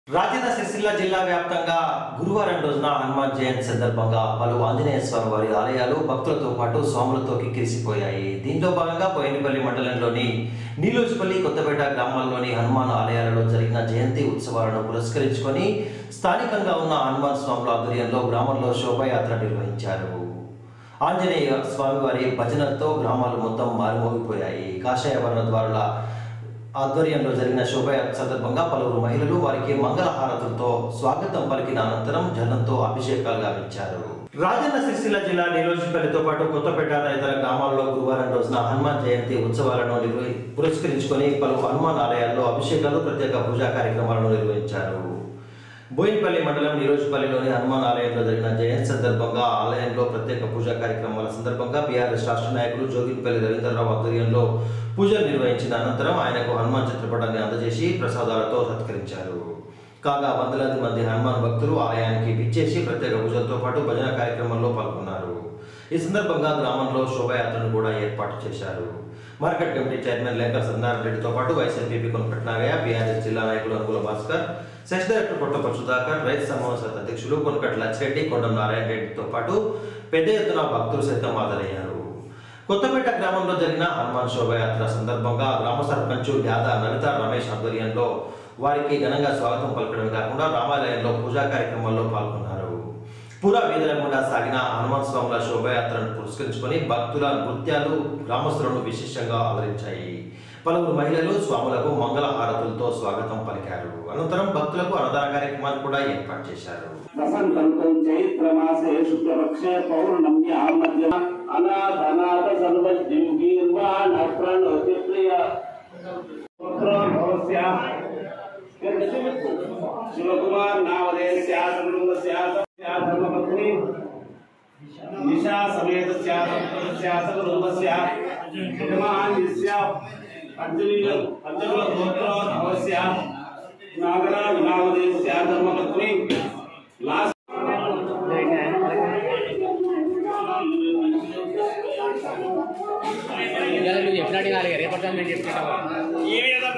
రాజన్న సిరిసిల్ల జిల్లా వ్యాప్తంగా గురువారం రోజున హనుమాన్ జయంతి సందర్భంగా పలు ఆంజనేయ స్వామి వారి ఆలయాలు భక్తులతో పాటు స్వాములతో కిక్కిరిసిపోయాయి దీంట్లో భాగంగా పోయినపల్లి మండలంలోని నీలోజుపల్లి కొత్తపేట గ్రామాల్లోని హనుమాన్ ఆలయాలలో జరిగిన జయంతి ఉత్సవాలను పురస్కరించుకొని స్థానికంగా ఉన్న హనుమాన్ స్వాముల ఆధ్వర్యంలో గ్రామంలో శోభాయాత్ర నిర్వహించారు ఆంజనేయ స్వామివారి భజనలతో గ్రామాలు మొత్తం మారుమోగిపోయాయి కాషాయ వర్ణ ద్వారుల ఆధ్వర్యంలో జరిగిన శోభయాత్ర సందర్భంగా పలువురు మహిళలు వారికి మంగళహారతులతో స్వాగతం పలికిన అనంతరం జనంతో అభిషేకాలు గావించారు రాజన్న సిరిసిల్ల జిల్లా నీలోజిపల్లితో పాటు కొత్తపేట తదితర గ్రామాల్లో గురువారం రోజున హనుమాన్ జయంతి ఉత్సవాలను నిర్వహి పురస్కరించుకొని పలు హనుమాన్ ఆలయాల్లో అభిషేకాలు ప్రత్యేక పూజా కార్యక్రమాలను నిర్వహించారు బోయినపల్లి మండలం నిరోజుపల్లిలోని హనుమాన్ ఆలయంలో జరిగిన జయంతి సందర్భంగా ఆలయంలో ప్రత్యేక పూజా కార్యక్రమాల సందర్భంగా బీఆర్ఎస్ రాష్ట్ర నాయకులు జోగిపల్లి రవీంద్రరావు ఆధ్వర్యంలో పూజలు నిర్వహించిన అనంతరం ఆయనకు హనుమాన్ చిత్రపటాన్ని అందజేసి ప్రసాదాలతో సత్కరించారు కాగా వందలాది మంది హనుమాన్ భక్తులు ఆలయానికి విచ్చేసి ప్రత్యేక పూజలతో పాటు భజన కార్యక్రమంలో పాల్గొన్నారు ఈ సందర్భంగా గ్రామంలో శోభయాత్రను కూడా ఏర్పాటు చేశారు market committee chairman Lekhar Satyanarayana రెడ్డితో పాటు వైస్ ఎంపీపీ కొనకట్ నాగయ్య బీఆర్ఎస్ జిల్లా నాయకులు అనుకూల భాస్కర్ సెస్ డైరెక్టర్ కొట్టప సుధాకర్ రైతు సమావేశ అధ్యక్షులు కొనకట్ లచ్చిరెడ్డి కొండం నారాయణ రెడ్డితో పాటు పెద్ద ఎత్తున భక్తులు సైతం హాజరయ్యారు కొత్తపేట గ్రామంలో జరిగిన హనుమాన్ శోభయాత్ర సందర్భంగా గ్రామ సర్పంచ్ యాదా నవిత రమేష్ ఆధ్వర్యంలో వారికి ఘనంగా స్వాగతం పలకడమే కాకుండా రామాలయంలో పూజా కార్యక్రమాల్లో పాల్గొన్నారు పురా వీధుల గుండా సాగిన హనుమాన్ స్వాముల శోభయాత్రను పురస్కరించుకొని భక్తుల నృత్యాలు గ్రామస్తులను విశేషంగా ఆదరించాయి పలువురు మహిళలు స్వాములకు మంగళ హారతులతో స్వాగతం పలికారు అనంతరం భక్తులకు అన్నదాన కార్యక్రమాన్ని కూడా ఏర్పాటు చేశారు వసంతంతం చైత్రమాసే శుక్లపక్షే పౌర్ణమ్యాం మధ్య అనాథ అనాథ సర్వజ్ఞం గీర్వాణ ప్రణోతి ప్రియ పుత్రో భవస్య శివకుమార్ నామధేయ శాసనృంద శాసనపత్ని నిశా సమేత శాసనృందస్య యజమాన్యస్య పంచమీల పంచమీల గోత్రో భవస్య నాగరాజ్ నామధేయ ధర్మపత్ని లాస్ట్ ఇవాళ నువ్వు చెప్పినట్టు కాదు రేపటి నేను చెప్తున్నా ఈ మీద